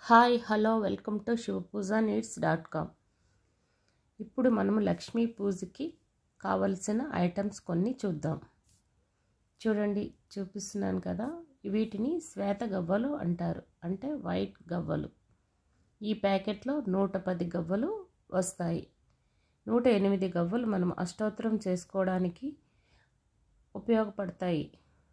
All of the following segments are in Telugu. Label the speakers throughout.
Speaker 1: hi hello welcome to Shivapooja needs dot com ఇప్పుడు మనము లక్ష్మీ పూజకి కావలసిన ఐటమ్స్ కొన్ని చూద్దాం చూడండి చూపిస్తున్నాను కదా వీటిని శ్వేత గవ్వలు అంటారు అంటే వైట్ గవ్వలు ఈ ప్యాకెట్లో నూట పది గవ్వలు వస్తాయి నూట ఎనిమిది గవ్వలు మనం అష్టోత్తరం చేసుకోవడానికి ఉపయోగపడతాయి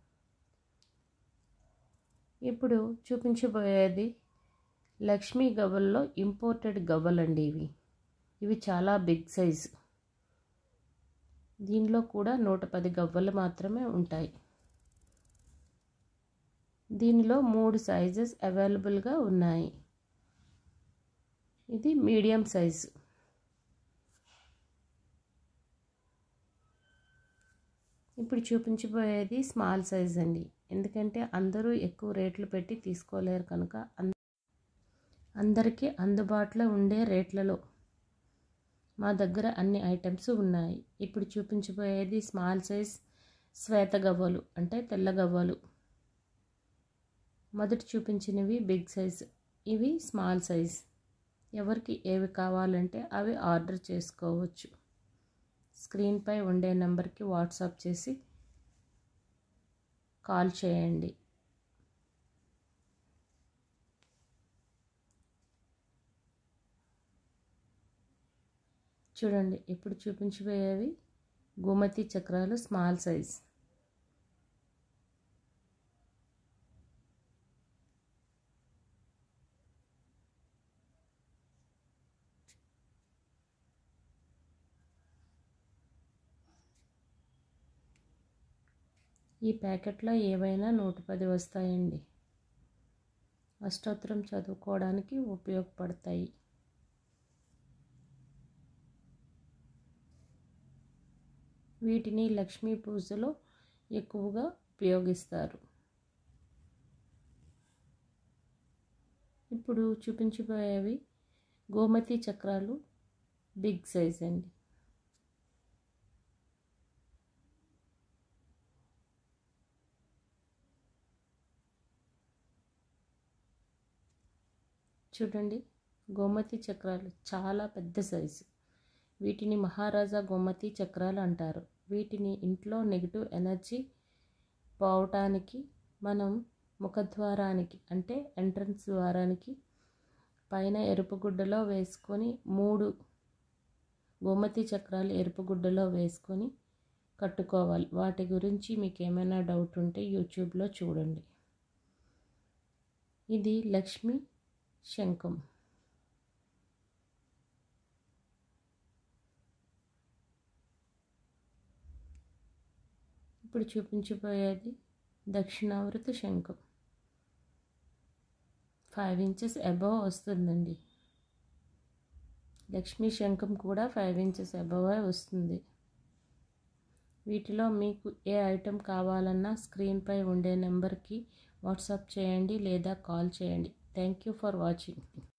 Speaker 1: ఇప్పుడు చూపించబోయేది లక్ష్మీ గవ్వల్లో ఇంపోర్టెడ్ గవ్వలండి ఇవి ఇవి చాలా బిగ్ సైజ్ దీనిలో కూడా నూట పది గవ్వలు మాత్రమే ఉంటాయి దీనిలో మూడు సైజెస్ అవైలబుల్గా ఉన్నాయి ఇది మీడియం సైజు ఇప్పుడు చూపించబోయేది స్మాల్ సైజ్ అండి ఎందుకంటే అందరూ ఎక్కువ రేట్లు పెట్టి తీసుకోలేరు కనుక అందరికీ అందుబాటులో ఉండే రేట్లలో మా దగ్గర అన్ని ఐటమ్స్ ఉన్నాయి ఇప్పుడు చూపించబోయేది స్మాల్ సైజ్ శ్వేత గవ్వలు అంటే తెల్ల గవ్వలు మొదటి చూపించినవి బిగ్ సైజ్ ఇవి స్మాల్ సైజ్ ఎవరికి ఏవి కావాలంటే అవి ఆర్డర్ చేసుకోవచ్చు స్క్రీన్పై ఉండే నెంబర్కి వాట్సాప్ చేసి కాల్ చేయండి చూడండి ఇప్పుడు చూపించబోయేవి గోమతి చక్రాలు స్మాల్ సైజ్ ఈ ప్యాకెట్లో ఏవైనా నూట పది వస్తాయండి అష్టోత్తరం చదువుకోవడానికి ఉపయోగపడతాయి వీటిని లక్ష్మీ పూజలో ఎక్కువగా ఉపయోగిస్తారు ఇప్పుడు చూపించబోయేవి గోమతి చక్రాలు బిగ్ సైజ్ అండి చూడండి గోమతి చక్రాలు చాలా పెద్ద సైజు వీటిని మహారాజా గోమతి చక్రాలు అంటారు వీటిని ఇంట్లో నెగిటివ్ ఎనర్జీ పోవటానికి మనం ముఖద్వారానికి అంటే ఎంట్రన్స్ ద్వారానికి పైన ఎరుపు గుడ్డలో వేసుకొని మూడు గోమతి చక్రాలు ఎరుపు గుడ్డలో వేసుకొని కట్టుకోవాలి వాటి గురించి మీకు ఏమైనా డౌట్ ఉంటే యూట్యూబ్లో చూడండి ఇది లక్ష్మి శంఖం ఇప్పుడు చూపించబోయేది దక్షిణావృత శంఖం ఫైవ్ ఇంచెస్ అబవ్ వస్తుందండి లక్ష్మీ శంఖం కూడా ఫైవ్ ఇంచెస్ అబవ్ వస్తుంది వీటిలో మీకు ఏ ఐటెం కావాలన్నా స్క్రీన్పై ఉండే నెంబర్కి వాట్సాప్ చేయండి లేదా కాల్ చేయండి థ్యాంక్ యూ ఫర్ వాచింగ్